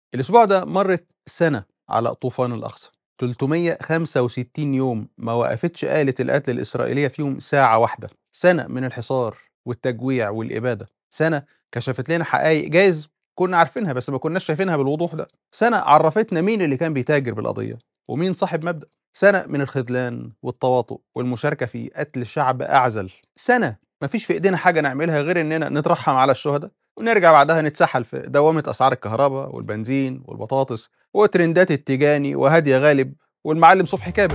الاسبوع ده مرت سنه على طوفان الاقصى 365 يوم ما وقفتش آلة القتل الإسرائيلية فيهم ساعة واحدة سنة من الحصار والتجويع والإبادة سنة كشفت لنا حقائق جايز كنا عارفينها بس ما كناش شايفينها بالوضوح ده سنة عرفتنا مين اللي كان بيتاجر بالقضية ومين صاحب مبدأ سنة من الخذلان والتواطؤ والمشاركة في قتل شعب أعزل سنة مفيش في إيدينا حاجة نعملها غير إننا نترحم على الشهداء ونرجع بعدها نتسحل في دوامة أسعار الكهرباء والبنزين والبطاطس وترندات التيجاني وهادية غالب والمعلم صبحي كابر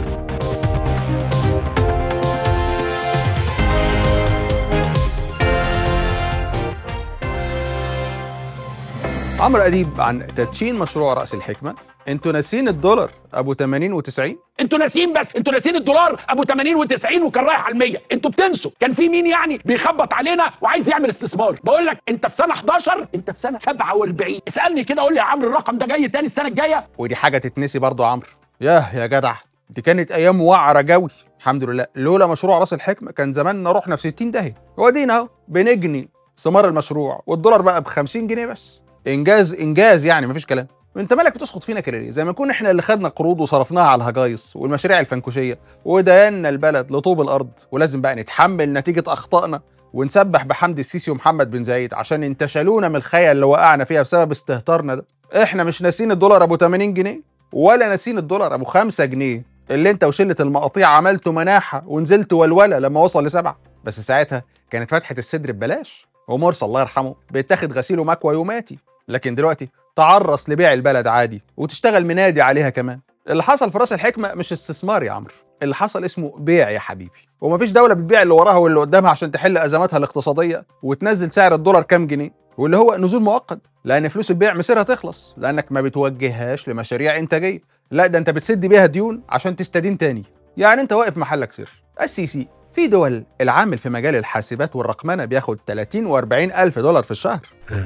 عمرو أديب عن تدشين مشروع رأس الحكمة انتوا ناسين الدولار ابو 80 و90 انتوا ناسيين بس انتوا ناسيين الدولار ابو 80 و90 وكان رايح على 100 انتوا بتنسوا كان في مين يعني بيخبط علينا وعايز يعمل استثمار بقول لك انت في سنه 11 انت في سنه 47 اسالني كده قول لي يا عمرو الرقم ده جاي تاني السنه الجايه ودي حاجه تتنسي برضه يا عمرو ياه يا جدع دي كانت ايام وعره جوي الحمد لله لولا مشروع راس الحكمه كان زماننا رحنا في 60 داهيه وادينا اهو بنجني ثمار المشروع والدولار بقى ب 50 جنيه بس انجاز انجاز يعني مفيش كلام انت مالك بتسقط فينا كده ليه؟ زي ما نكون احنا اللي خدنا قروض وصرفناها على الهجايص والمشاريع الفنكوشيه ودينا البلد لطوب الارض ولازم بقى نتحمل نتيجه اخطائنا ونسبح بحمد السيسي ومحمد بن زايد عشان انتشلونا من الخيال اللي وقعنا فيها بسبب استهتارنا ده احنا مش ناسين الدولار ابو 80 جنيه ولا ناسين الدولار ابو 5 جنيه اللي انت وشله المقاطيع عملتوا مناحه ونزلت ولوله لما وصل لسبعه بس ساعتها كانت فتحه الصدر ببلاش ومرسى الله يرحمه بيتاخد غسيل ومكوى يوماتي لكن دلوقتي تعرص لبيع البلد عادي وتشتغل منادي عليها كمان اللي حصل في راس الحكمه مش استثمار يا عمرو اللي حصل اسمه بيع يا حبيبي ومفيش دوله بتبيع اللي وراها واللي قدامها عشان تحل ازماتها الاقتصاديه وتنزل سعر الدولار كام جنيه واللي هو نزول مؤقت لان فلوس البيع مصيرها تخلص لانك ما بتوجههاش لمشاريع انتاجيه لا ده انت بتسد بيها ديون عشان تستدين تاني يعني انت واقف محلك سر السيسي في دول العامل في مجال الحاسبات والرقمنه بياخد 30 و40 الف دولار في الشهر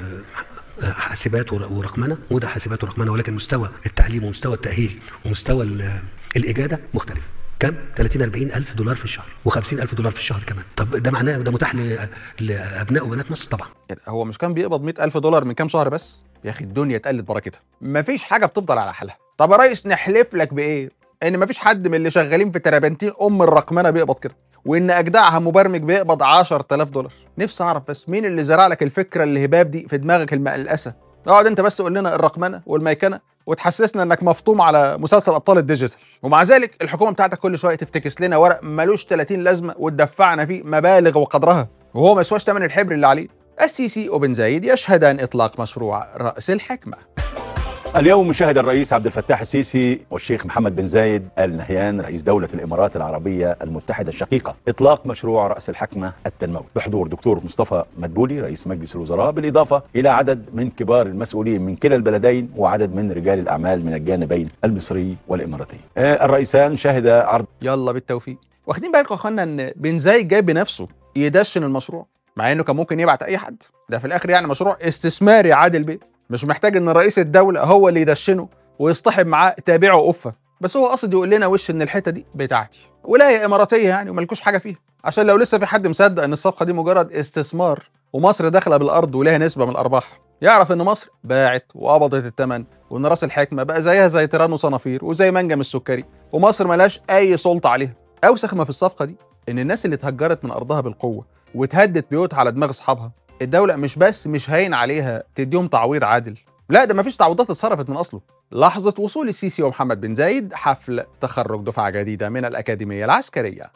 حاسبات ورقمنه وده حاسبات ورقمنه ولكن مستوى التعليم ومستوى التاهيل ومستوى الاجاده مختلف كم 30 40 الف دولار في الشهر و50 الف دولار في الشهر كمان طب ده معناه ده متاح لابناء وبنات مصر طبعا هو مش كان بيقبض 100 الف دولار من كام شهر بس يا اخي الدنيا اتقلت بركتها مفيش حاجه بتفضل على حالها طب يا ريس نحلف لك بايه ان مفيش حد من اللي شغالين في ترابنتين ام الرقمنه بيقبض كده وان اجدعها مبرمج بيقبض 10000 دولار نفسي اعرف بس مين اللي زرع لك الفكره الهباب دي في دماغك المقلقسه اقعد انت بس قول لنا الرقمنه والميكنه وتحسسنا انك مفطوم على مسلسل ابطال الديجيتال ومع ذلك الحكومه بتاعتك كل شويه تفتكس لنا ورق ملوش 30 لازمه وتدفعنا فيه مبالغ وقدرها وهو ما يسواش ثمن الحبر اللي عليه السيسي وبن زايد يشهدان اطلاق مشروع راس الحكمه اليوم شهد الرئيس عبد الفتاح السيسي والشيخ محمد بن زايد ال نهيان رئيس دولة الإمارات العربية المتحدة الشقيقة إطلاق مشروع رأس الحكمة التنموي بحضور دكتور مصطفى مدبولي رئيس مجلس الوزراء بالإضافة إلى عدد من كبار المسؤولين من كلا البلدين وعدد من رجال الأعمال من الجانبين المصري والإماراتي آه الرئيسان شهد عرض يلا بالتوفيق واخدين بالكم يا اخوانا ان بن زايد جاي بنفسه يدشن المشروع مع انه كان ممكن يبعت اي حد ده في الاخر يعني مشروع استثماري عادل بيه مش محتاج ان رئيس الدوله هو اللي يدشنه ويصطحب معاه تابعه قفه بس هو قصد يقول لنا وش ان الحته دي بتاعتي ولا هي اماراتيه يعني وملكوش حاجه فيها عشان لو لسه في حد مصدق ان الصفقه دي مجرد استثمار ومصر داخله بالارض وليها نسبه من الارباح يعرف ان مصر باعت وقبضت الثمن وان راس الحكمه بقى زيها زي تيران وصنافير وزي منجم السكري ومصر ملاش اي سلطه عليها اوسخ ما في الصفقه دي ان الناس اللي اتهجرت من ارضها بالقوه وتهدت بيوتها على دماغ اصحابها الدولة مش بس مش هين عليها تديهم تعويض عادل لا ده مفيش تعويضات اتصرفت من اصله لحظة وصول السيسي ومحمد بن زايد حفل تخرج دفعة جديدة من الأكاديمية العسكرية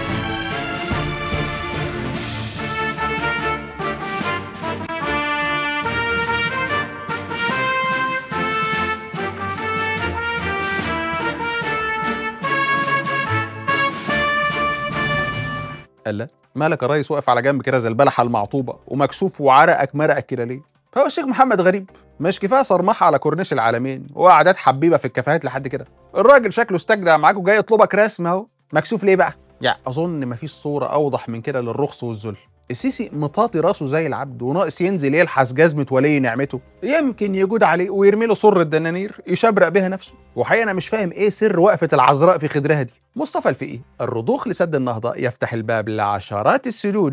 قال لا مالك يا ريس واقف على جنب كده زي البلحه المعطوبه ومكشوف وعرقك مرقك كده ليه؟ هو الشيخ محمد غريب مش كفايه صرمحه على كورنيش العالمين وقعدات حبيبه في الكافيهات لحد كده الراجل شكله استجدع معاك وجاي يطلبك رسم اهو مكسوف ليه بقى؟ يعني اظن مفيش صوره اوضح من كده للرخص والذل السيسي مطاطي راسه زي العبد وناقص ينزل يلحس جزمة ولي نعمته يمكن يجود عليه ويرمي له صر الدنانير يشبرق بيها نفسه وحقيقة أنا مش فاهم إيه سر وقفة العذراء في خدرها دي مصطفى الفقيه الرضوخ لسد النهضة يفتح الباب لعشرات السدود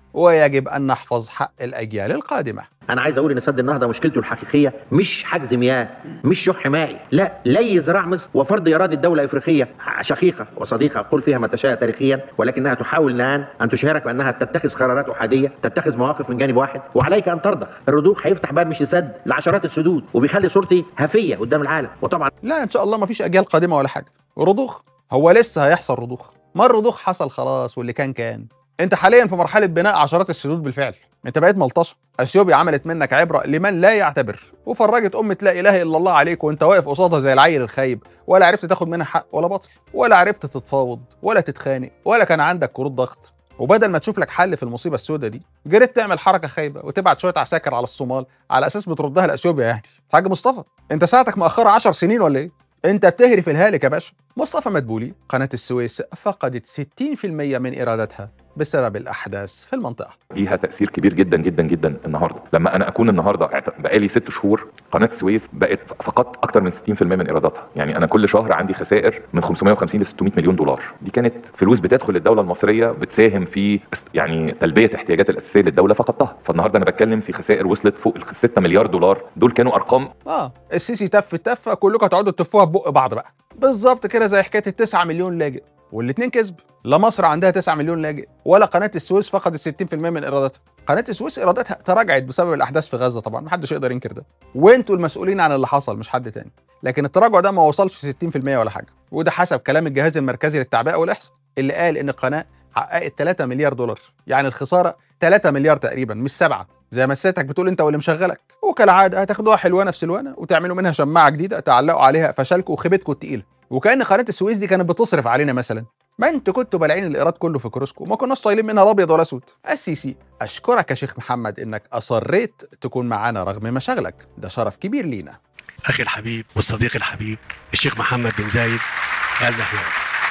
ويجب ان نحفظ حق الاجيال القادمه انا عايز اقول ان سد النهضه مشكلته الحقيقيه مش حجز مياه مش شح مائي لا لي ذراع مصر وفرض اراده دوله افريقيه شقيقه وصديقه قل فيها ما تشاء تاريخيا ولكنها تحاول الان ان تشهرك بانها تتخذ قرارات احاديه تتخذ مواقف من جانب واحد وعليك ان ترضى الرضوخ هيفتح باب مش لسد لعشرات السدود وبيخلي صورتي هفيه قدام العالم وطبعا لا ان شاء الله ما فيش اجيال قادمه ولا حاجه رضوخ هو لسه هيحصل رضوخ ما الرضوخ حصل خلاص واللي كان كان انت حاليا في مرحله بناء عشرات السدود بالفعل انت بقيت ملطشه اثيوبيا عملت منك عبره لمن لا يعتبر وفرجت امه لا اله الا الله عليك وانت واقف قصادها زي العيل الخايب ولا عرفت تاخد منها حق ولا باطل ولا عرفت تتفاوض ولا تتخانق ولا كان عندك كروت ضغط وبدل ما تشوف لك حل في المصيبه السوداء دي جريت تعمل حركه خايبه وتبعت شويه عساكر على الصومال على اساس بتردها لاثيوبيا يعني حاج مصطفى انت ساعتك مأخره 10 سنين ولا ايه انت بتهري في الهالك يا باشا مصطفى مدبولي قناه السويس فقدت 60% من ايراداتها بسبب الاحداث في المنطقه ليها تاثير كبير جدا جدا جدا النهارده لما انا اكون النهارده اعت- بقالي ست شهور قناه السويس بقت فقدت اكتر من 60% من ايراداتها يعني انا كل شهر عندي خسائر من 550 ل 600 مليون دولار دي كانت فلوس بتدخل للدوله المصريه بتساهم في اس- يعني تلبيه احتياجات الاساسيه للدوله فقدتها فالنهارده انا بتكلم في خسائر وصلت فوق ال 6 مليار دولار دول كانوا ارقام اه السيسي تف تفه كلكم هتقعدوا تفوها ببق بعض بقى بالظبط كده زي حكايه ال 9 مليون لاجئ والاتنين كسب لا مصر عندها 9 مليون لاجئ ولا قناه السويس فقدت 60% من ايراداتها قناه السويس ايراداتها تراجعت بسبب الاحداث في غزه طبعا محدش يقدر ينكر ده وانتوا المسؤولين عن اللي حصل مش حد تاني لكن التراجع ده ما وصلش 60% ولا حاجه وده حسب كلام الجهاز المركزي للتعبئه والاحصاء اللي قال ان القناه حققت 3 مليار دولار يعني الخساره 3 مليار تقريبا مش 7 زي ما سيادتك بتقول انت واللي مشغلك وكالعاده هتاخدوها حلوانه في سلوانه وتعملوا منها شماعه جديده تعلقوا عليها فشلكم وخيبتكم التقيله وكان قناه السويس دي كانت بتصرف علينا مثلا ما انتوا كنتوا بالعين الايراد كله في كروسكو وما كناش طايلين منها لا ابيض ولا اسود السيسي اشكرك يا شيخ محمد انك اصريت تكون معانا رغم مشاغلك ده شرف كبير لينا اخي الحبيب والصديق الحبيب الشيخ محمد بن زايد ال نهيان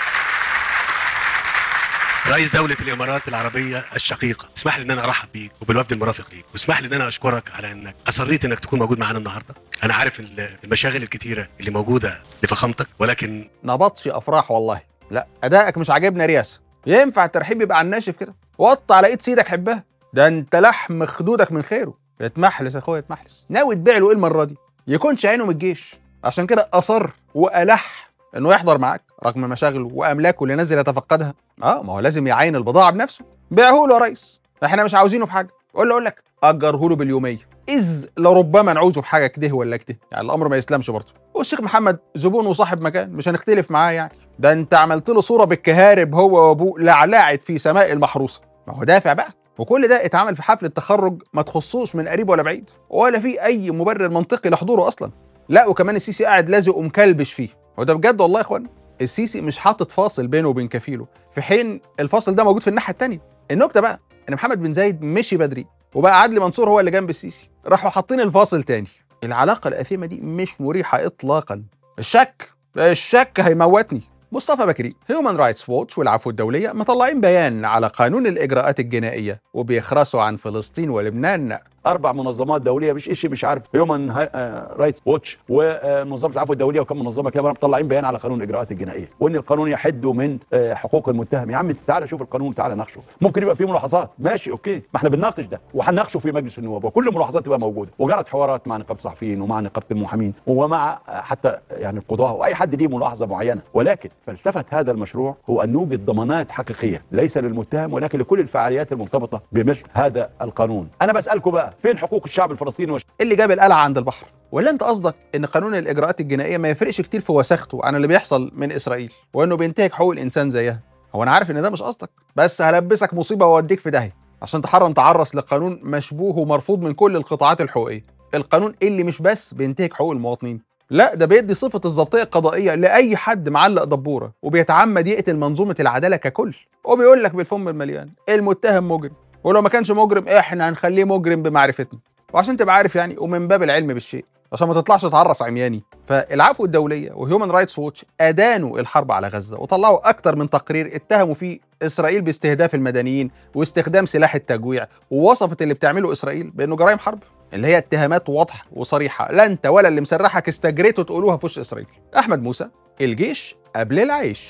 رئيس دولة الإمارات العربية الشقيقة، اسمح لي إن أنا أرحب بيك وبالوفد المرافق ليك، واسمح لي إن أنا أشكرك على إنك أصريت إنك تكون موجود معانا النهاردة. أنا عارف ال- المشاغل الكتيرة اللي موجودة لفخامتك ولكن نبطش افراح والله لا ادائك مش عاجبنا رياسه ينفع الترحيب يبقى على الناشف كده وقط على ايد سيدك حبها ده انت لحم خدودك من خيره اتمحلس يا اخويا اتمحلس ناوي تبيع له ايه المره دي يكونش عينه من الجيش عشان كده اصر والح انه يحضر معاك رغم مشاغله واملاكه اللي نازل يتفقدها اه ما هو لازم يعاين البضاعه بنفسه بيعه له يا ريس احنا مش عاوزينه في حاجه قول له اقول لك اجره له باليوميه اذ لربما نعوزه في حاجه كده ولا كده يعني الامر ما يسلمش برضه والشيخ محمد زبون وصاحب مكان مش هنختلف معاه يعني ده انت عملت له صوره بالكهارب هو وابوه لعلعت في سماء المحروسه ما هو دافع بقى وكل ده اتعمل في حفله تخرج ما تخصوش من قريب ولا بعيد ولا في اي مبرر منطقي لحضوره اصلا لا وكمان السيسي قاعد لازق ومكلبش فيه وده بجد والله يا اخوان السيسي مش حاطط فاصل بينه وبين كفيله في حين الفاصل ده موجود في الناحيه الثانيه النكته بقى ان محمد بن زايد مشي بدري وبقى عدلي منصور هو اللي جنب السيسي راحوا حاطين الفاصل تاني العلاقه الاثيمه دي مش مريحه اطلاقا الشك الشك هيموتني مصطفى بكري هيومن رايتس ووتش والعفو الدوليه مطلعين بيان على قانون الاجراءات الجنائيه وبيخرسوا عن فلسطين ولبنان اربع منظمات دوليه مش شيء مش عارف هيومن رايتس ووتش ومنظمه العفو الدوليه وكم منظمه كده مطلعين بيان على قانون الاجراءات الجنائيه وان القانون يحد من آه، حقوق المتهم يا عم انت تعالى شوف القانون تعالى ناقشه ممكن يبقى فيه ملاحظات ماشي اوكي ما احنا بنناقش ده وهنناقشه في مجلس النواب وكل الملاحظات تبقى موجوده وجرت حوارات مع نقابه الصحفيين ومع نقابه المحامين ومع آه، حتى يعني القضاه واي حد ليه ملاحظه معينه ولكن فلسفه هذا المشروع هو ان نوجد ضمانات حقيقيه ليس للمتهم ولكن لكل الفعاليات المرتبطه بمثل هذا القانون انا بسالكم بقى فين حقوق الشعب الفلسطيني وش... اللي جاب القلعه عند البحر ولا انت قصدك ان قانون الاجراءات الجنائيه ما يفرقش كتير في وساخته عن اللي بيحصل من اسرائيل وانه بينتهك حقوق الانسان زيها هو انا عارف ان ده مش قصدك بس هلبسك مصيبه واوديك في داهيه عشان تحرم تعرس لقانون مشبوه ومرفوض من كل القطاعات الحقوقيه القانون اللي مش بس بينتهك حقوق المواطنين لا ده بيدي صفة الضبطية القضائية لأي حد معلق دبورة وبيتعمد يقتل منظومة العدالة ككل وبيقول لك بالفم المليان المتهم مجرم ولو ما كانش مجرم احنا هنخليه مجرم بمعرفتنا وعشان تبقى عارف يعني ومن باب العلم بالشيء عشان ما تطلعش تعرس عمياني فالعفو الدوليه وهيومن رايتس ووتش ادانوا الحرب على غزه وطلعوا اكتر من تقرير اتهموا فيه اسرائيل باستهداف المدنيين واستخدام سلاح التجويع ووصفت اللي بتعمله اسرائيل بانه جرائم حرب اللي هي اتهامات واضحه وصريحه لا انت ولا اللي مسرحك استجريتوا تقولوها في وش اسرائيل احمد موسى الجيش قبل العيش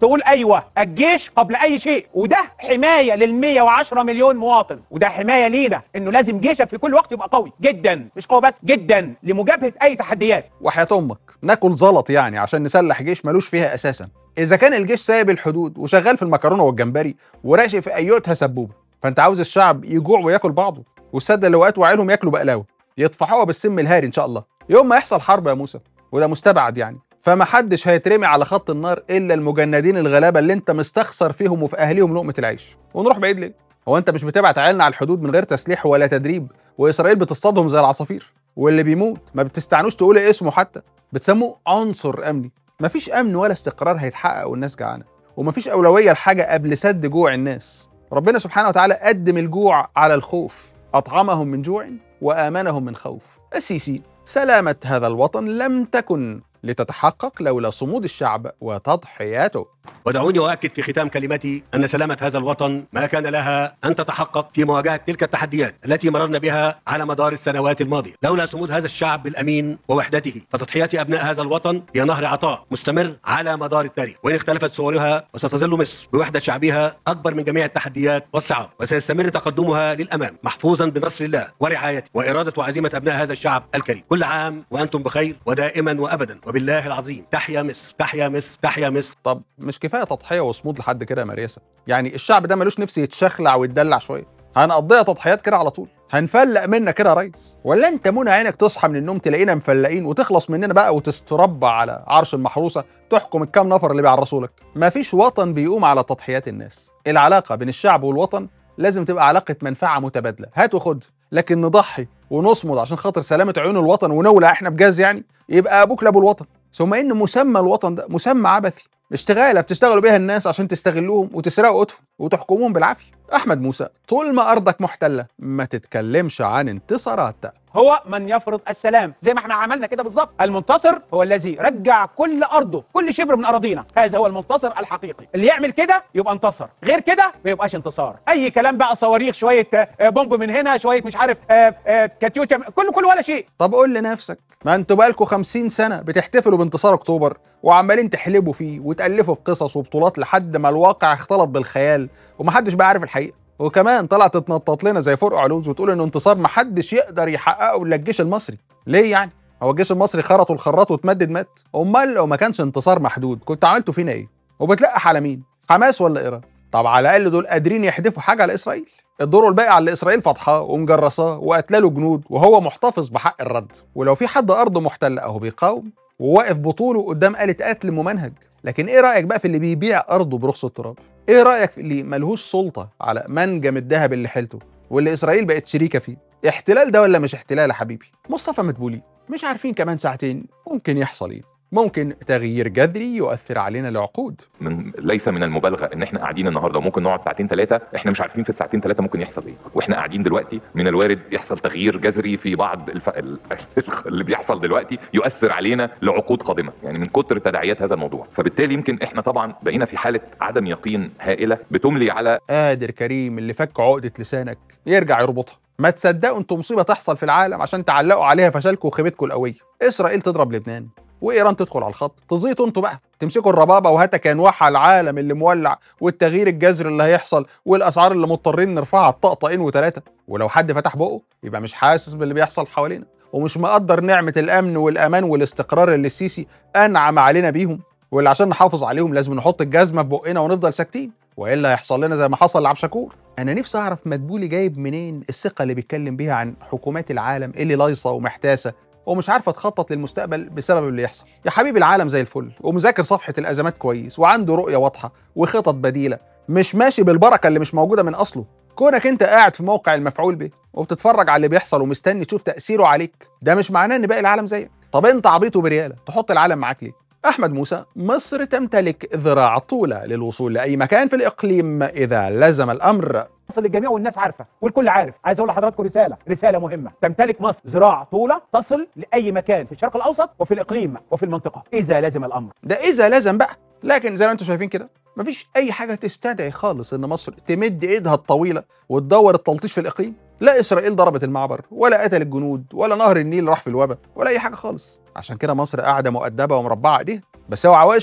تقول ايوه الجيش قبل اي شيء وده حمايه لل 110 مليون مواطن وده حمايه لينا انه لازم جيشك في كل وقت يبقى قوي جدا مش قوي بس جدا لمجابهه اي تحديات وحياة امك ناكل زلط يعني عشان نسلح جيش ملوش فيها اساسا اذا كان الجيش سايب الحدود وشغال في المكرونه والجمبري وراشق في ايوتها سبوبه فانت عاوز الشعب يجوع وياكل بعضه والساده اللواءات وعيلهم ياكلوا بقلاوه يطفحوها بالسم الهاري ان شاء الله يوم ما يحصل حرب يا موسى وده مستبعد يعني فما حدش هيترمي على خط النار الا المجندين الغلابه اللي انت مستخسر فيهم وفي اهليهم لقمه العيش ونروح بعيد ليه هو انت مش بتبعت عيالنا على الحدود من غير تسليح ولا تدريب واسرائيل بتصطادهم زي العصافير واللي بيموت ما بتستعنوش تقول اسمه حتى بتسموه عنصر امني مفيش امن ولا استقرار هيتحقق والناس جعانه ومفيش اولويه لحاجه قبل سد جوع الناس ربنا سبحانه وتعالى قدم الجوع على الخوف اطعمهم من جوع وامنهم من خوف السيسي سلامه هذا الوطن لم تكن لتتحقق لولا صمود الشعب وتضحياته ودعوني أؤكد في ختام كلمتي أن سلامة هذا الوطن ما كان لها أن تتحقق في مواجهة تلك التحديات التي مررنا بها على مدار السنوات الماضية لولا صمود هذا الشعب الأمين ووحدته فتضحيات أبناء هذا الوطن هي نهر عطاء مستمر على مدار التاريخ وإن اختلفت صورها وستظل مصر بوحدة شعبها أكبر من جميع التحديات والصعاب وسيستمر تقدمها للأمام محفوظا بنصر الله ورعايته وإرادة وعزيمة أبناء هذا الشعب الكريم كل عام وأنتم بخير ودائما وأبدا وبالله العظيم تحيا مصر تحيا مصر تحيا مصر طب مش كفايه تضحيه وصمود لحد كده يا مريسه يعني الشعب ده ملوش نفس يتشخلع ويتدلع شويه هنقضيها تضحيات كده على طول هنفلق منك كده يا ريس ولا انت منى عينك تصحى من النوم تلاقينا مفلقين وتخلص مننا بقى وتستربع على عرش المحروسه تحكم الكام نفر اللي بيعرسوا لك مفيش وطن بيقوم على تضحيات الناس العلاقه بين الشعب والوطن لازم تبقى علاقه منفعه متبادله هات وخد لكن نضحي ونصمد عشان خاطر سلامه عيون الوطن ونولع احنا بجاز يعني يبقى ابوك لابو الوطن ثم ان مسمى الوطن ده مسمى عبثي اشتغاله بتشتغلوا بيها الناس عشان تستغلوهم وتسرقوا قوتهم وتحكموهم بالعافيه احمد موسى طول ما ارضك محتله ما تتكلمش عن انتصارات هو من يفرض السلام زي ما احنا عملنا كده بالظبط المنتصر هو الذي رجع كل ارضه كل شبر من اراضينا هذا هو المنتصر الحقيقي اللي يعمل كده يبقى انتصر غير كده ما يبقاش انتصار اي كلام بقى صواريخ شويه آه، بومب من هنا شويه مش عارف آه، آه، كاتيوشا كله كله ولا شيء طب قول لنفسك ما انتوا بقالكوا 50 سنه بتحتفلوا بانتصار اكتوبر وعمالين تحلبوا فيه وتالفوا في قصص وبطولات لحد ما الواقع اختلط بالخيال ومحدش بقى عارف الحقيقه وكمان طلعت تتنطط لنا زي فرق علوز وتقول انه انتصار محدش يقدر يحققه الا الجيش المصري ليه يعني هو الجيش المصري خرط والخراط واتمدد مات امال لو ما كانش انتصار محدود كنت عملتوا فينا ايه وبتلقح على مين حماس ولا ايران طب على الاقل دول قادرين يحدفوا حاجه على اسرائيل الدور الباقي على اللي اسرائيل فاتحاه ومجرساه وقاتله له جنود وهو محتفظ بحق الرد ولو في حد ارضه محتله اهو بيقاوم وواقف بطوله قدام آلة قتل ممنهج لكن ايه رايك بقى في اللي بيبيع ارضه برخص التراب ايه رايك في اللي ملهوش سلطه على منجم الذهب اللي حيلته واللي اسرائيل بقت شريكه فيه احتلال ده ولا مش احتلال يا حبيبي مصطفى مدبولي مش عارفين كمان ساعتين ممكن يحصل ايه ممكن تغيير جذري يؤثر علينا لعقود من ليس من المبالغه ان احنا قاعدين النهارده وممكن نقعد ساعتين ثلاثه احنا مش عارفين في الساعتين ثلاثه ممكن يحصل ايه واحنا قاعدين دلوقتي من الوارد يحصل تغيير جذري في بعض الف... ال- اللي بيحصل دلوقتي يؤثر علينا لعقود قادمه يعني من كتر تداعيات هذا الموضوع فبالتالي يمكن احنا طبعا بقينا في حاله عدم يقين هائله بتملي على قادر كريم اللي فك عقدة لسانك يرجع يربطها ما تصدقوا انتوا مصيبة تحصل في العالم عشان تعلقوا عليها فشلكم وخيبتكم القوية اسرائيل تضرب لبنان وايران تدخل على الخط تزيطوا انتوا بقى تمسكوا الربابه وهاتك انواع العالم اللي مولع والتغيير الجذري اللي هيحصل والاسعار اللي مضطرين نرفعها طقطقين وثلاثه ولو حد فتح بقه يبقى مش حاسس باللي بيحصل حوالينا ومش مقدر نعمه الامن والامان والاستقرار اللي السيسي انعم علينا بيهم واللي عشان نحافظ عليهم لازم نحط الجزمه في بقنا ونفضل ساكتين والا هيحصل لنا زي ما حصل لعبد شكور انا نفسي اعرف مدبولي جايب منين الثقه اللي بيتكلم بيها عن حكومات العالم اللي لايصه ومحتاسه ومش عارفه تخطط للمستقبل بسبب اللي يحصل يا حبيبي العالم زي الفل ومذاكر صفحه الازمات كويس وعنده رؤيه واضحه وخطط بديله مش ماشي بالبركه اللي مش موجوده من اصله كونك انت قاعد في موقع المفعول به وبتتفرج على اللي بيحصل ومستني تشوف تاثيره عليك ده مش معناه ان باقي العالم زيك طب انت عبيط وبرياله تحط العالم معاك ليه احمد موسى مصر تمتلك ذراع طولة للوصول لاي مكان في الاقليم اذا لزم الامر تصل للجميع والناس عارفه والكل عارف عايز اقول لحضراتكم رساله رساله مهمه تمتلك مصر ذراع طوله تصل لاي مكان في الشرق الاوسط وفي الاقليم وفي المنطقه اذا لزم الامر ده اذا لازم بقى لكن زي ما انتم شايفين كده مفيش اي حاجه تستدعي خالص ان مصر تمد ايدها الطويله وتدور التلطيش في الاقليم لا اسرائيل ضربت المعبر ولا قتل الجنود ولا نهر النيل راح في الوباء ولا اي حاجه خالص عشان كده مصر قاعده مؤدبه ومربعه ايديها بس اوعى وشك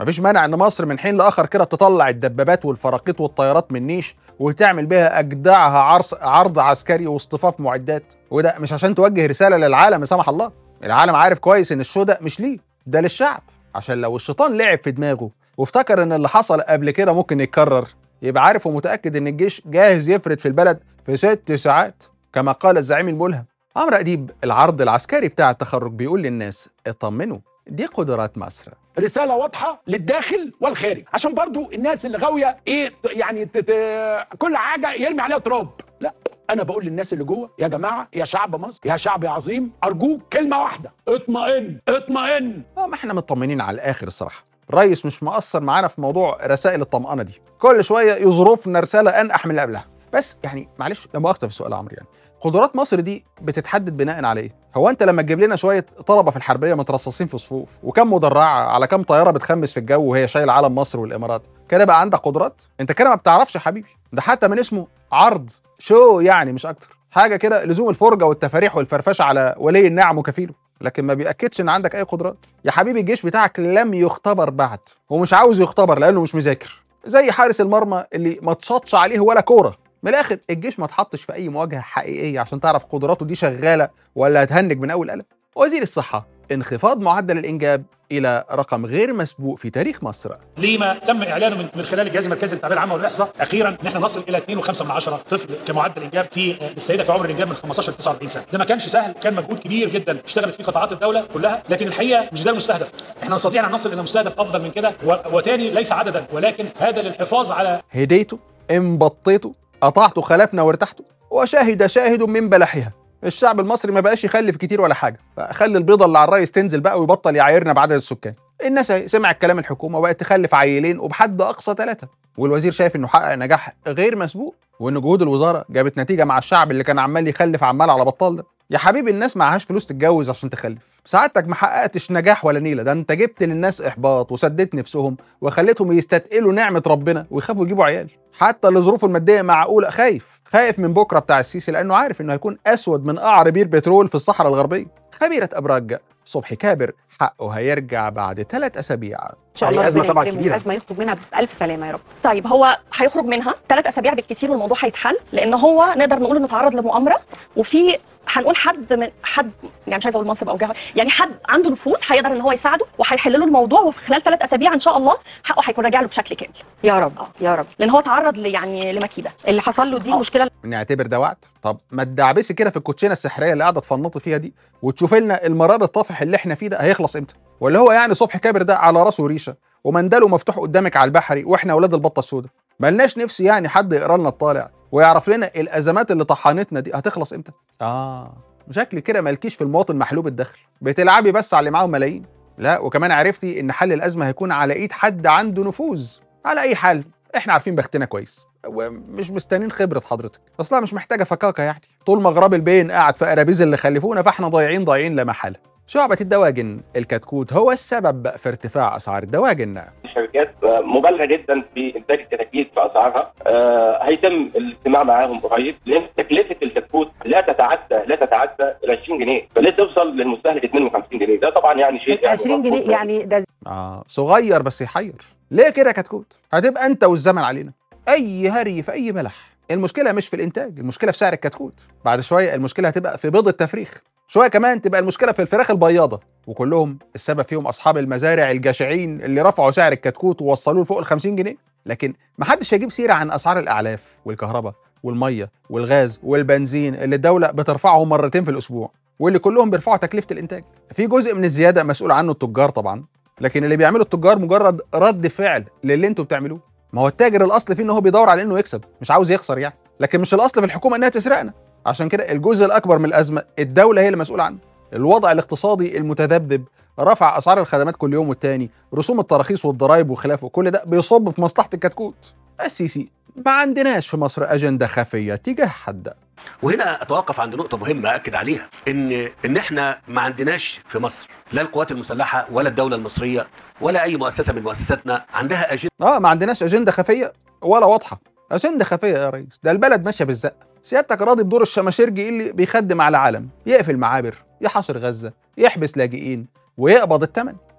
مفيش مانع ان مصر من حين لاخر كده تطلع الدبابات والفراقيط والطيارات من نيش وتعمل بها اجدعها عرض عرض عسكري واصطفاف معدات وده مش عشان توجه رساله للعالم لا سمح الله العالم عارف كويس ان الشو ده مش ليه ده للشعب عشان لو الشيطان لعب في دماغه وافتكر ان اللي حصل قبل كده ممكن يتكرر يبقى عارف ومتاكد ان الجيش جاهز يفرد في البلد في ست ساعات كما قال الزعيم الملهم عمرو اديب العرض العسكري بتاع التخرج بيقول للناس اطمنوا دي قدرات مصر رساله واضحه للداخل والخارج عشان برضو الناس اللي غاويه ايه يعني تت... كل حاجه يرمي عليها تراب لا انا بقول للناس اللي جوه يا جماعه يا شعب مصر يا شعب يا عظيم ارجوك كلمه واحده اطمئن اطمئن اه ما احنا مطمنين على الاخر الصراحه الريس مش مقصر معانا في موضوع رسائل الطمأنة دي كل شوية يظروفنا رسالة أنقح من اللي قبلها بس يعني معلش لا مؤاخذة في السؤال يا عمرو يعني قدرات مصر دي بتتحدد بناء على ايه؟ هو انت لما تجيب لنا شويه طلبه في الحربيه مترصصين في صفوف وكم مدرعه على كم طياره بتخمس في الجو وهي شايله علم مصر والامارات كده بقى عندك قدرات؟ انت كده ما بتعرفش يا حبيبي ده حتى من اسمه عرض شو يعني مش اكتر حاجه كده لزوم الفرجه والتفاريح والفرفشه على ولي النعم وكفيله لكن ما بيأكدش ان عندك اي قدرات يا حبيبي الجيش بتاعك لم يختبر بعد ومش عاوز يختبر لانه مش مذاكر زي حارس المرمى اللي ما تشطش عليه ولا كوره من الاخر الجيش ما اتحطش في اي مواجهه حقيقيه عشان تعرف قدراته دي شغاله ولا هتهنج من اول قلم وزير الصحه انخفاض معدل الانجاب الى رقم غير مسبوق في تاريخ مصر لما تم اعلانه من من خلال الجهاز المركزي للتعبئه العامه والاحصاء اخيرا ان احنا نصل الى 2.5 من عشرة طفل كمعدل انجاب في السيده في عمر الانجاب من 15 ل 49 سنه ده ما كانش سهل كان مجهود كبير جدا اشتغلت فيه قطاعات الدوله كلها لكن الحقيقه مش ده المستهدف احنا نستطيع ان نصل الى مستهدف افضل من كده و- وتاني ليس عددا ولكن هذا للحفاظ على هديته انبطيته قطعته خلفنا وارتحته وشاهد شاهد من بلحها الشعب المصري ما بقاش يخلف كتير ولا حاجه فخلي البيضه اللي على الريس تنزل بقى ويبطل يعايرنا بعدد السكان الناس أهي سمعت كلام الحكومه وبقت تخلف عيلين وبحد اقصى ثلاثه والوزير شايف انه حقق نجاح غير مسبوق وان جهود الوزاره جابت نتيجه مع الشعب اللي كان عمال يخلف عمال على بطال ده يا حبيبي الناس معهاش فلوس تتجوز عشان تخلف سعادتك ما حققتش نجاح ولا نيله ده انت جبت للناس احباط وسددت نفسهم وخليتهم يستثقلوا نعمه ربنا ويخافوا يجيبوا عيال حتى اللي ظروفه الماديه معقوله خايف خايف من بكره بتاع السيسي لانه عارف انه هيكون اسود من قعر بير بترول في الصحراء الغربيه خبيره ابراج صبحي كابر حقه هيرجع بعد ثلاث اسابيع ان شاء يعني الله أزمة ربنا طبعاً يكرمه كبيرة. ازمه يخرج منها بالف سلامه يا رب طيب هو هيخرج منها ثلاث اسابيع بالكثير والموضوع هيتحل لان هو نقدر نقول انه تعرض لمؤامره وفي هنقول حد من حد يعني مش عايزه اقول منصب او جهه يعني حد عنده نفوذ هيقدر ان هو يساعده وهيحل له الموضوع وفي خلال ثلاث اسابيع ان شاء الله حقه هيكون راجع له بشكل كامل يا رب يا رب لان هو تعرض ل- يعني لمكيده اللي حصل له دي مشكله نعتبر ده وعد طب ما تدعبسي كده في الكوتشينه السحريه اللي قاعده تفنطي فيها دي وتشوف لنا المرار الطافح اللي احنا فيه ده هيخلص امتى ولا هو يعني صبحي كابر ده على راسه ريشه ومندله مفتوح قدامك على البحري واحنا اولاد البطه السوداء ملناش نفس يعني حد يقرا لنا الطالع ويعرف لنا الازمات اللي طحنتنا دي هتخلص امتى اه شكل كده مالكيش في المواطن محلوب الدخل بتلعبي بس على اللي معاهم ملايين لا وكمان عرفتي ان حل الازمه هيكون على ايد حد عنده نفوذ على اي حال احنا عارفين بختنا كويس ومش مستنين خبره حضرتك اصلها مش محتاجه فكاكه يعني طول ما غراب البين قاعد في قرابيز اللي خلفونا فاحنا ضايعين ضايعين لا محاله شعبة الدواجن الكتكوت هو السبب في ارتفاع اسعار الدواجن شركات مبالغه جدا في انتاج الكتاكيت في اسعارها آه، هيتم الاجتماع معاهم قريب لان تكلفه الكتكوت لا تتعدى لا تتعدى ال 20 جنيه فليه توصل للمستهلك 52 جنيه ده طبعا يعني شيء يعني 20 جنيه يعني ده اه صغير بس يحير ليه كده يا كتكوت هتبقى انت والزمن علينا اي هري في اي بلح المشكله مش في الانتاج المشكله في سعر الكتكوت بعد شويه المشكله هتبقى في بيض التفريخ شويه كمان تبقى المشكله في الفراخ البياضه وكلهم السبب فيهم اصحاب المزارع الجشعين اللي رفعوا سعر الكتكوت ووصلوه لفوق ال 50 جنيه لكن محدش هيجيب سيره عن اسعار الاعلاف والكهرباء والميه والغاز والبنزين اللي الدوله بترفعهم مرتين في الاسبوع واللي كلهم بيرفعوا تكلفه الانتاج في جزء من الزياده مسؤول عنه التجار طبعا لكن اللي بيعمله التجار مجرد رد فعل للي انتوا بتعملوه ما هو التاجر الاصل فيه ان هو بيدور على انه يكسب مش عاوز يخسر يعني لكن مش الاصل في الحكومه انها تسرقنا عشان كده الجزء الاكبر من الازمه الدوله هي اللي مسؤوله عنه الوضع الاقتصادي المتذبذب رفع اسعار الخدمات كل يوم والتاني رسوم التراخيص والضرائب وخلافه كل ده بيصب في مصلحه الكتكوت السيسي ما عندناش في مصر اجنده خفيه تجاه حد وهنا اتوقف عند نقطه مهمه اكد عليها ان ان احنا ما عندناش في مصر لا القوات المسلحه ولا الدوله المصريه ولا اي مؤسسه من مؤسساتنا عندها اجنده اه ما عندناش اجنده خفيه ولا واضحه اجنده خفيه يا ريس ده البلد ماشيه بالزق سيادتك راضي بدور الشماشرجي اللي بيخدم على العالم يقفل معابر يحاصر غزه يحبس لاجئين ويقبض الثمن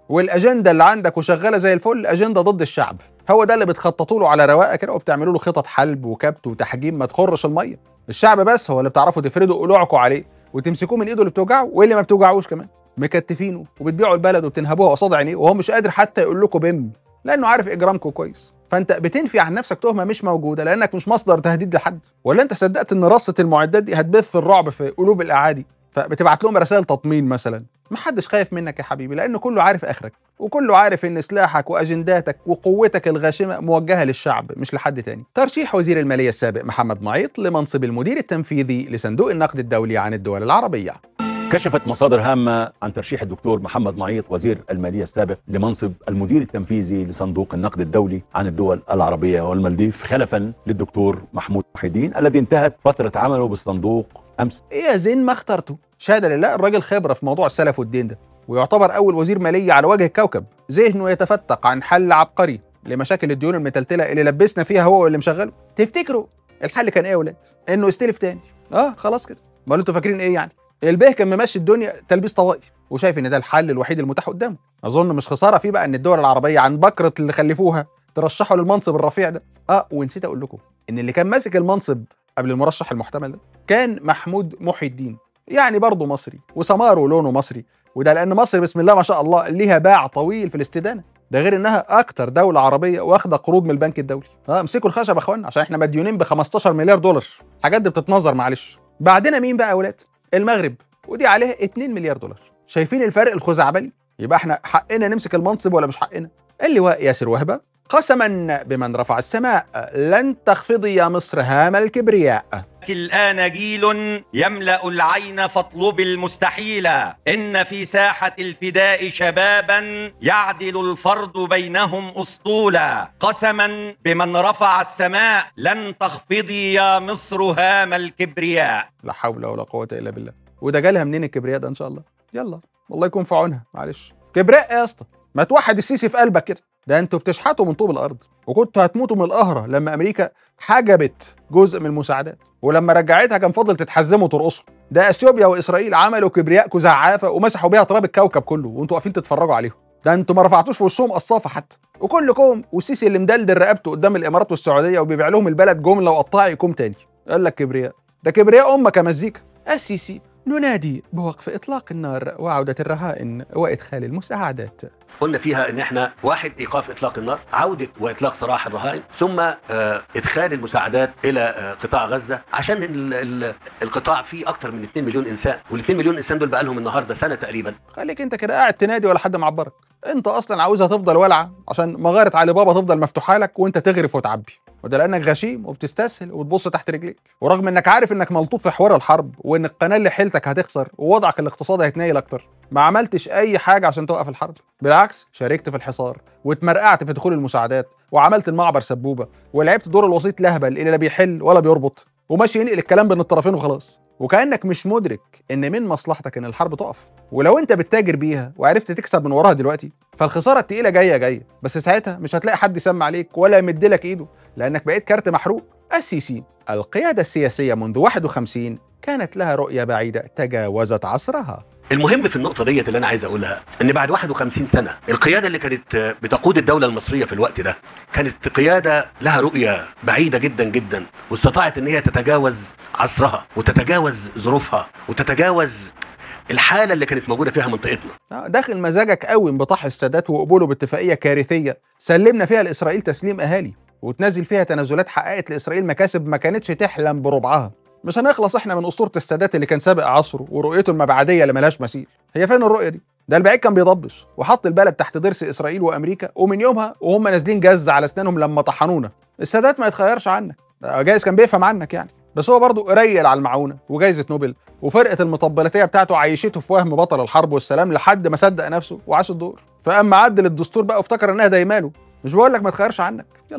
والاجنده اللي عندك وشغاله زي الفل اجنده ضد الشعب هو ده اللي بتخططوا له على رواقه كده وبتعملوا له خطط حلب وكبت وتحجيم ما تخرش الميه الشعب بس هو اللي بتعرفوا تفردوا قلوعكم عليه وتمسكوه من ايده اللي بتوجعه واللي ما بتوجعوش كمان مكتفينه وبتبيعوا البلد وبتنهبوها قصاد عينيه وهو مش قادر حتى يقول لكم بم لانه عارف اجرامكم كويس فانت بتنفي عن نفسك تهمه مش موجوده لانك مش مصدر تهديد لحد ولا انت صدقت ان رصه المعدات دي هتبث الرعب في قلوب الاعادي فبتبعت لهم رسائل تطمين مثلا محدش خايف منك يا حبيبي لان كله عارف اخرك وكله عارف ان سلاحك واجنداتك وقوتك الغاشمه موجهه للشعب مش لحد تاني ترشيح وزير الماليه السابق محمد معيط لمنصب المدير التنفيذي لصندوق النقد الدولي عن الدول العربيه كشفت مصادر هامة عن ترشيح الدكتور محمد معيط وزير المالية السابق لمنصب المدير التنفيذي لصندوق النقد الدولي عن الدول العربية والمالديف خلفا للدكتور محمود محي الدين الذي انتهت فترة عمله بالصندوق أمس ايه يا زين ما اخترته شهاده لله الراجل خبره في موضوع السلف والدين ده ويعتبر اول وزير ماليه على وجه الكوكب ذهنه يتفتق عن حل عبقري لمشاكل الديون المتلتله اللي لبسنا فيها هو واللي مشغله تفتكروا الحل كان ايه يا ولاد انه يستلف تاني اه خلاص كده امال انتوا فاكرين ايه يعني البيه كان ممشي الدنيا تلبيس طوائف وشايف ان ده الحل الوحيد المتاح قدامه اظن مش خساره فيه بقى ان الدول العربيه عن بكره اللي خلفوها ترشحوا للمنصب الرفيع ده اه ونسيت اقول لكم ان اللي كان ماسك المنصب قبل المرشح المحتمل ده كان محمود محي الدين يعني برضه مصري وسماره ولونه مصري وده لان مصر بسم الله ما شاء الله ليها باع طويل في الاستدانه ده غير انها اكتر دوله عربيه واخده قروض من البنك الدولي اه امسكوا الخشب يا اخوانا عشان احنا مديونين ب 15 مليار دولار الحاجات دي بتتنظر معلش بعدنا مين بقى يا اولاد المغرب ودي عليها 2 مليار دولار شايفين الفرق الخزعبلي يبقى احنا حقنا نمسك المنصب ولا مش حقنا اللواء ياسر وهبه قسما بمن رفع السماء لن تخفضي يا مصر هام الكبرياء الآن جيل يملأ العين فاطلب المستحيل إن في ساحة الفداء شبابا يعدل الفرد بينهم أسطولا قسما بمن رفع السماء لن تخفضي يا مصر هام الكبرياء لا حول ولا قوه الا بالله وده جالها منين الكبرياء ده ان شاء الله يلا الله يكون في عونها معلش كبرياء إيه يا اسطى ما توحد السيسي في قلبك كده ده انتوا بتشحتوا من طوب الارض وكنتوا هتموتوا من القهره لما امريكا حجبت جزء من المساعدات ولما رجعتها كان فاضل تتحزموا وترقصوا ده اثيوبيا واسرائيل عملوا كبرياء زعافه ومسحوا بيها تراب الكوكب كله وانتوا واقفين تتفرجوا عليهم ده انتوا ما رفعتوش في وشهم قصافه حتى وكلكم والسيسي اللي مدلدل رقبته قدام الامارات والسعوديه وبيبيع لهم البلد جمله وقطاع يقوم تاني قال لك كبرياء ده كبرياء امك يا مزيكا السيسي ننادي بوقف اطلاق النار وعوده الرهائن وادخال المساعدات قلنا فيها ان احنا واحد ايقاف اطلاق النار عوده واطلاق سراح الرهائن ثم آه، ادخال المساعدات الى آه، قطاع غزه عشان ال- ال- القطاع فيه اكتر من 2 مليون انسان وال 2 مليون انسان دول بقى لهم النهارده سنه تقريبا خليك انت كده قاعد تنادي ولا حد معبرك انت اصلا عاوزها تفضل والعه عشان مغاره علي بابا تفضل مفتوحه لك وانت تغرف وتعبي وده لانك غشيم وبتستسهل وبتبص تحت رجليك ورغم انك عارف انك ملطوط في حوار الحرب وان القناه اللي حيلتك هتخسر ووضعك الاقتصادي هيتنيل اكتر ما عملتش اي حاجه عشان توقف الحرب بالعكس شاركت في الحصار واتمرقعت في دخول المساعدات وعملت المعبر سبوبه ولعبت دور الوسيط لهبل اللي لا بيحل ولا بيربط وماشي ينقل الكلام بين الطرفين وخلاص وكانك مش مدرك ان من مصلحتك ان الحرب تقف ولو انت بتتاجر بيها وعرفت تكسب من وراها دلوقتي فالخساره التقيله جايه جايه بس ساعتها مش هتلاقي حد يسمع عليك ولا يمد لك ايده لانك بقيت كارت محروق السيسي القياده السياسيه منذ 51 كانت لها رؤيه بعيده تجاوزت عصرها المهم في النقطة ديت اللي أنا عايز أقولها إن بعد 51 سنة القيادة اللي كانت آه، بتقود الدولة المصرية في الوقت ده كانت قيادة لها رؤية بعيدة جدا جدا واستطاعت إن هي تتجاوز عصرها وتتجاوز ظروفها وتتجاوز الحالة اللي كانت موجودة فيها منطقتنا آه، داخل مزاجك قوي بطاح السادات وقبوله باتفاقيه كارثيه سلمنا فيها لاسرائيل تسليم اهالي وتنزل فيها تنازلات حققت لاسرائيل مكاسب ما كانتش تحلم بربعها مش هنخلص احنا من اسطوره السادات اللي كان سابق عصره ورؤيته المبعديه اللي ملهاش مثيل هي فين الرؤيه دي ده البعيد كان بيضبش وحط البلد تحت ضرس اسرائيل وامريكا ومن يومها وهم نازلين جز على اسنانهم لما طحنونا السادات ما يتخيرش عنك آه، جايز كان بيفهم عنك يعني بس هو برضه قريل على المعونه وجايزه نوبل وفرقه المطبلاتيه بتاعته عيشته في وهم بطل الحرب والسلام لحد ما صدق نفسه وعاش الدور فاما عدل الدستور بقى وافتكر انها دايماله مش بقول لك ما تخيرش عنك يلا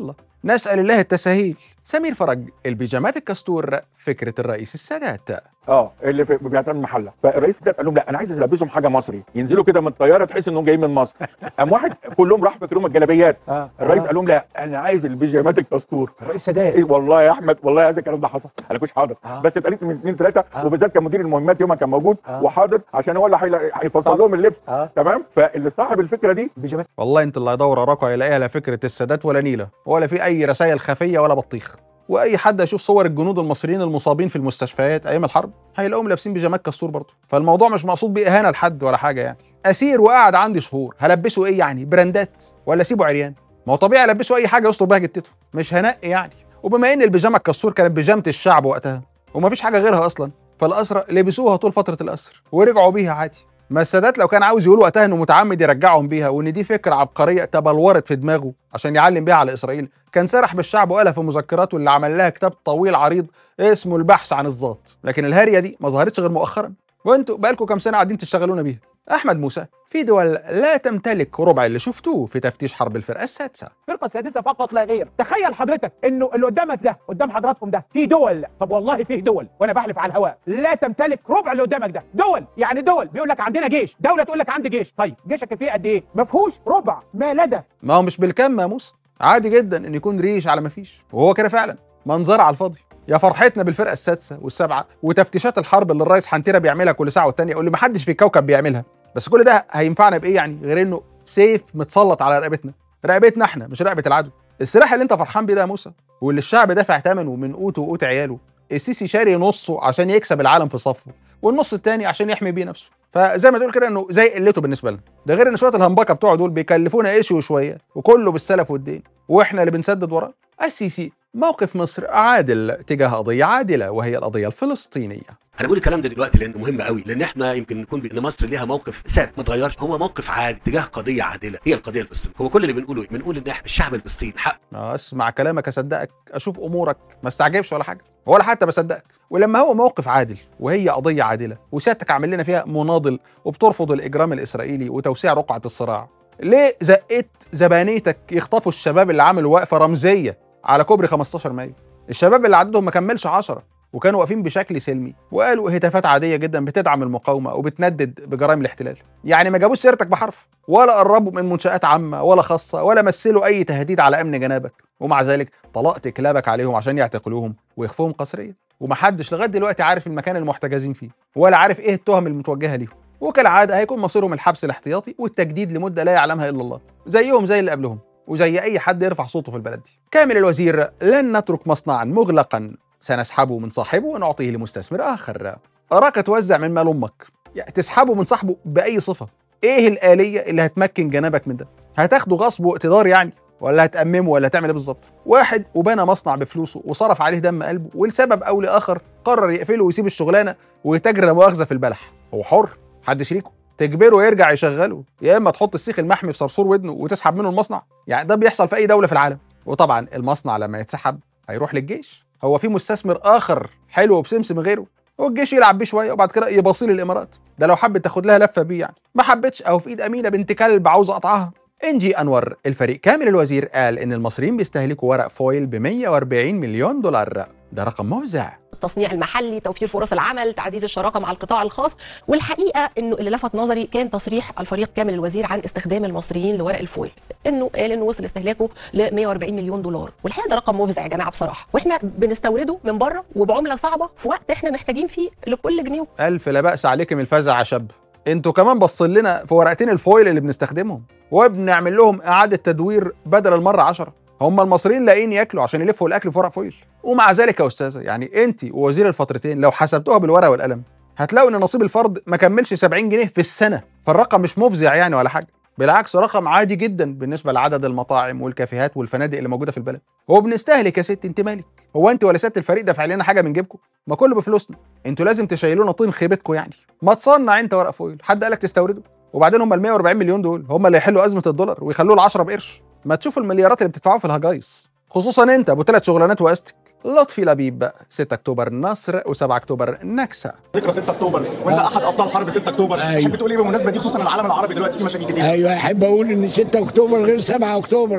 نسال الله التسهيل سمير فرج البيجامات الكستور فكره الرئيس السادات اه اللي في بيعتمد محله فالرئيس ده قال لهم لا انا عايز البسهم حاجه مصري ينزلوا كده من الطياره تحس انهم جايين من مصر قام واحد كلهم راح فاكرهم الجلابيات آه. الرئيس آه. قال لهم لا انا عايز البيجامات الكستور الرئيس سادات إيه والله يا احمد والله هذا الكلام ده حصل انا كنتش حاضر آه. بس اتقالت من اثنين ثلاثه آه. وبالذات كان مدير المهمات يومها كان موجود آه. وحاضر عشان هو اللي هيلا- هيفصل طب. لهم اللبس اه تمام فاللي صاحب الفكره دي بيجامات والله انت اللي هيدور وراكوا هيلاقيها لا فكره السادات ولا نيله ولا في اي رسائل خفيه ولا بطيخ واي حد يشوف صور الجنود المصريين المصابين في المستشفيات ايام الحرب هيلاقوهم لابسين بيجامات كستور برضه فالموضوع مش مقصود بيه اهانه لحد ولا حاجه يعني اسير وقاعد عندي شهور هلبسه ايه يعني براندات ولا اسيبه عريان ما هو طبيعي البسه اي حاجه يستر بيها جتته مش هنقي يعني وبما ان البيجامه الكستور كانت بيجامه الشعب وقتها ومفيش حاجه غيرها اصلا فالاسرى لبسوها طول فتره الاسر ورجعوا بيها عادي ما السادات لو كان عاوز يقول وقتها انه متعمد يرجعهم بيها وان دي فكره عبقريه تبلورت في دماغه عشان يعلم بيها على اسرائيل كان سرح بالشعب وقالها في مذكراته اللي عمل لها كتاب طويل عريض اسمه البحث عن الذات لكن الهاريه دي ما ظهرتش غير مؤخرا وانتوا بقالكم كام سنه قاعدين تشتغلونا بيها احمد موسى في دول لا تمتلك ربع اللي شفتوه في تفتيش حرب الفرقه السادسه الفرقه السادسه فقط لا غير تخيل حضرتك انه اللي قدامك ده قدام حضراتكم ده في دول طب والله فيه دول وانا بحلف على الهواء لا تمتلك ربع اللي قدامك ده دول يعني دول بيقول لك عندنا جيش دوله تقول لك عندي جيش طيب جيشك فيه قد ايه ما فيهوش ربع ما لدى ما هو مش بالكم يا موسى عادي جدا ان يكون ريش على ما فيش وهو كده فعلا منظر على الفاضي يا فرحتنا بالفرقه السادسه والسابعه وتفتيشات الحرب اللي الرئيس حنتيره بيعملها كل ساعه والتانيه واللي محدش في الكوكب بيعملها بس كل ده هينفعنا بايه يعني غير انه سيف متسلط على رقبتنا رقبتنا احنا مش رقبه العدو السلاح اللي انت فرحان بيه ده يا موسى واللي الشعب دافع ثمنه من قوته وقوت عياله السيسي شاري نصه عشان يكسب العالم في صفه والنص التاني عشان يحمي بيه نفسه فزي ما تقول كده انه زي قلته بالنسبه لنا ده غير ان شويه الهمبكه بتوعه دول بيكلفونا ايش وشويه وكله بالسلف والدين واحنا اللي بنسدد وراه السيسي موقف مصر عادل تجاه قضيه عادله وهي القضيه الفلسطينيه انا بقول الكلام ده دلوقتي لانه مهم قوي لان احنا يمكن نكون ب- ان مصر ليها موقف ثابت ما اتغيرش هو موقف عادي تجاه قضيه عادله هي القضيه الفلسطينيه هو كل اللي بنقوله ايه بنقول ان احنا الشعب الفلسطيني حق آه، اسمع كلامك اصدقك اشوف امورك ما استعجبش ولا حاجه ولا حتى بصدقك ولما هو موقف عادل وهي قضيه عادله وسيادتك عامل لنا فيها مناضل وبترفض الاجرام الاسرائيلي وتوسيع رقعه الصراع ليه زقيت زبانيتك يخطفوا الشباب اللي عملوا وقفه رمزيه على كوبري 15 مايو الشباب اللي عددهم ما كملش 10 وكانوا واقفين بشكل سلمي وقالوا هتافات عاديه جدا بتدعم المقاومه وبتندد بجرائم الاحتلال يعني ما جابوش سيرتك بحرف ولا قربوا من منشات عامه ولا خاصه ولا مثلوا اي تهديد على امن جنابك ومع ذلك طلقت كلابك عليهم عشان يعتقلوهم ويخفوهم قسريا ومحدش لغايه دلوقتي عارف المكان المحتجزين فيه ولا عارف ايه التهم المتوجهه ليهم وكالعاده هيكون مصيرهم الحبس الاحتياطي والتجديد لمده لا يعلمها الا الله زيهم زي اللي قبلهم وزي اي حد يرفع صوته في البلد دي كامل الوزير لن نترك مصنعا مغلقا سنسحبه من صاحبه ونعطيه لمستثمر اخر اراك توزع من مال امك يعني تسحبه من صاحبه باي صفه ايه الاليه اللي هتمكن جنابك من ده هتاخده غصب واقتدار يعني ولا هتأممه ولا هتعمل ايه بالظبط واحد وبنى مصنع بفلوسه وصرف عليه دم قلبه ولسبب او لاخر قرر يقفله ويسيب الشغلانه ويتاجر لا مؤاخذه في البلح هو حر حد شريكه تجبره يرجع يشغله يا اما تحط السيخ المحمي في صرصور ودنه وتسحب منه المصنع يعني ده بيحصل في اي دوله في العالم وطبعا المصنع لما يتسحب هيروح للجيش هو في مستثمر اخر حلو وبسمسم غيره والجيش يلعب بيه شويه وبعد كده يباصيل الامارات ده لو حبت تاخد لها لفه بيه يعني ما حبتش اهو في ايد امينه بنت كلب عاوزه اقطعها انجي انور الفريق كامل الوزير قال ان المصريين بيستهلكوا ورق فويل ب 140 مليون دولار ده رقم مفزع التصنيع المحلي توفير فرص العمل تعزيز الشراكه مع القطاع الخاص والحقيقه انه اللي لفت نظري كان تصريح الفريق كامل الوزير عن استخدام المصريين لورق الفويل انه قال انه وصل استهلاكه ل 140 مليون دولار والحقيقه ده رقم مفزع يا جماعه بصراحه واحنا بنستورده من بره وبعمله صعبه في وقت احنا محتاجين فيه لكل جنيه الف لا باس عليكم الفزع يا شاب انتوا كمان باصين لنا في ورقتين الفويل اللي بنستخدمهم وبنعمل لهم اعاده تدوير بدل المره عشرة هم المصريين لاقيين ياكلوا عشان يلفوا الاكل في ورق فويل ومع ذلك يا استاذه يعني انت ووزير الفترتين لو حسبتوها بالورقه والقلم هتلاقوا ان نصيب الفرد ما كملش 70 جنيه في السنه فالرقم مش مفزع يعني ولا حاجه بالعكس رقم عادي جدا بالنسبه لعدد المطاعم والكافيهات والفنادق اللي موجوده في البلد هو بنستهلك يا ست انت مالك هو انت ولا سياده الفريق دافع لنا حاجه من جيبكم ما كله بفلوسنا انتوا لازم تشيلونا طين خيبتكم يعني ما تصنع انت ورق فويل حد قالك تستورده وبعدين هم ال 140 مليون دول هم اللي يحلوا ازمه الدولار ويخلوه ال 10 بقرش ما تشوفوا المليارات اللي بتدفعوها في الهجايص خصوصا انت ابو ثلاث شغلانات واستك لطفي لبيب 6 اكتوبر نصر و7 اكتوبر نكسه ذكرى 6 اكتوبر وانت احد ابطال حرب 6 اكتوبر أيوة. تحب تقول ايه بالمناسبه دي خصوصا العالم العربي دلوقتي فيه مشاكل كتير ايوه احب اقول ان 6 اكتوبر غير 7 اكتوبر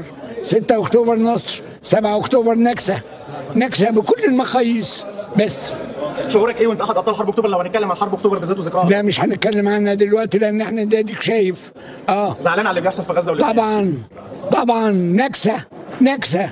6 اكتوبر نصر 7 اكتوبر نكسه نكسه بكل المقاييس بس شعورك ايه وانت احد ابطال حرب اكتوبر لو هنتكلم عن حرب اكتوبر بالذات وذكراها لا مش هنتكلم عنها دلوقتي لان احنا ده اديك شايف اه زعلان على اللي بيحصل في غزه ولبنان طبعا طبعا نكسه نكسه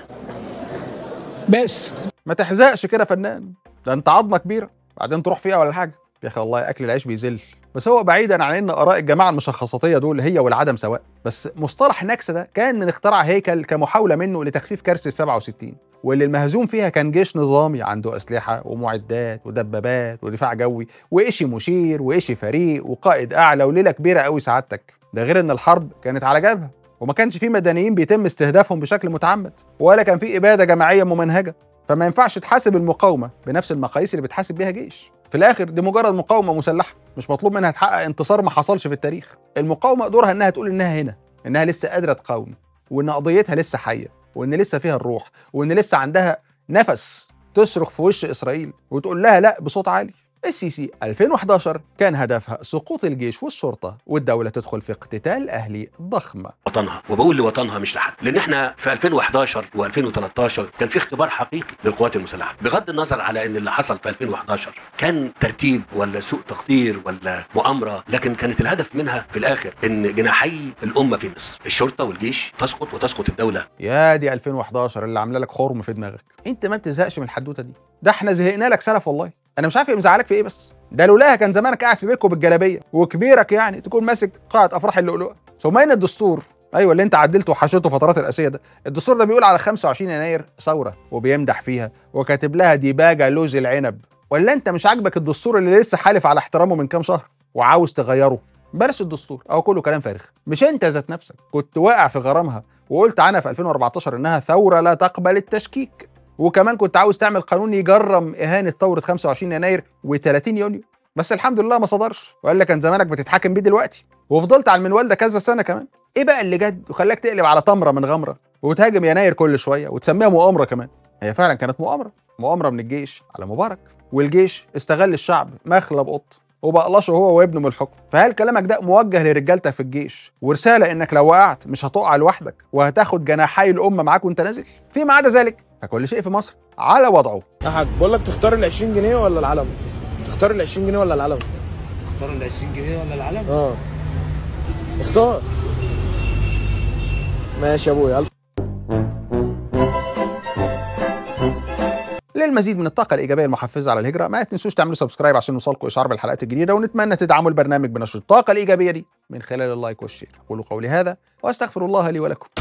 بس ما تحزقش كده يا فنان ده انت عظمه كبيره بعدين تروح فيها ولا حاجه يا اخي والله اكل العيش بيذل بس هو بعيدا عن ان اراء الجماعه المشخصاتيه دول هي والعدم سواء بس مصطلح نكسه ده كان من اختراع هيكل كمحاوله منه لتخفيف كارثه 67 واللي المهزوم فيها كان جيش نظامي عنده اسلحه ومعدات ودبابات ودفاع جوي وإشي مشير وإشي فريق وقائد اعلى وليله كبيره قوي سعادتك ده غير ان الحرب كانت على جبهه وما كانش في مدنيين بيتم استهدافهم بشكل متعمد ولا كان في اباده جماعيه ممنهجه فما ينفعش تحاسب المقاومه بنفس المقاييس اللي بتحاسب بيها جيش في الاخر دي مجرد مقاومه مسلحه مش مطلوب منها تحقق انتصار ما حصلش في التاريخ المقاومه دورها انها تقول انها هنا انها لسه قادره تقاوم وان قضيتها لسه حيه وان لسه فيها الروح وان لسه عندها نفس تصرخ في وش اسرائيل وتقول لها لا بصوت عالي السيسي 2011 كان هدفها سقوط الجيش والشرطه والدوله تدخل في اقتتال اهلي ضخم وطنها وبقول لوطنها مش لحد لان احنا في 2011 و2013 كان في اختبار حقيقي للقوات المسلحه بغض النظر على ان اللي حصل في 2011 كان ترتيب ولا سوء تقدير ولا مؤامره لكن كانت الهدف منها في الاخر ان جناحي الامه في مصر الشرطه والجيش تسقط وتسقط الدوله يا دي 2011 اللي عامله لك خرم في دماغك انت ما بتزهقش من الحدوته دي ده احنا زهقنا لك سلف والله انا مش عارف ايه مزعلك في ايه بس ده لولاها كان زمانك قاعد في بيتكم بالجلابيه وكبيرك يعني تكون ماسك قاعه افراح اللؤلؤه ثم ان الدستور ايوه اللي انت عدلته وحشيته فترات الاسيه ده الدستور ده بيقول على 25 يناير ثوره وبيمدح فيها وكاتب لها ديباجه لوز العنب ولا انت مش عاجبك الدستور اللي لسه حالف على احترامه من كام شهر وعاوز تغيره بلاش الدستور او كله كلام فارغ مش انت ذات نفسك كنت واقع في غرامها وقلت عنها في 2014 انها ثوره لا تقبل التشكيك وكمان كنت عاوز تعمل قانون يجرم اهانه ثوره 25 يناير و30 يونيو بس الحمد لله ما صدرش والا كان زمانك بتتحاكم بيه دلوقتي وفضلت على المنوال ده كذا سنه كمان ايه بقى اللي جد وخلاك تقلب على تمره من غمره وتهاجم يناير كل شويه وتسميها مؤامره كمان هي فعلا كانت مؤامره مؤامره من الجيش على مبارك والجيش استغل الشعب مخلب قط وبقلشه هو وابنه من الحكم فهل كلامك ده موجه لرجالتك في الجيش ورساله انك لو وقعت مش هتقع لوحدك وهتاخد جناحي الامه معاك وانت نازل فيما عدا ذلك فكل شيء في مصر على وضعه يا حاج بقول لك تختار ال 20 جنيه ولا العلم تختار ال 20 جنيه ولا العلم اختار ال 20 جنيه ولا العلم؟ اه اختار ماشي يا ابويا ألف للمزيد من الطاقة الإيجابية المحفزة على الهجرة ما تنسوش تعملوا سبسكرايب عشان يوصلكم إشعار بالحلقات الجديدة ونتمنى تدعموا البرنامج بنشر الطاقة الإيجابية دي من خلال اللايك والشير أقول قولي هذا وأستغفر الله لي ولكم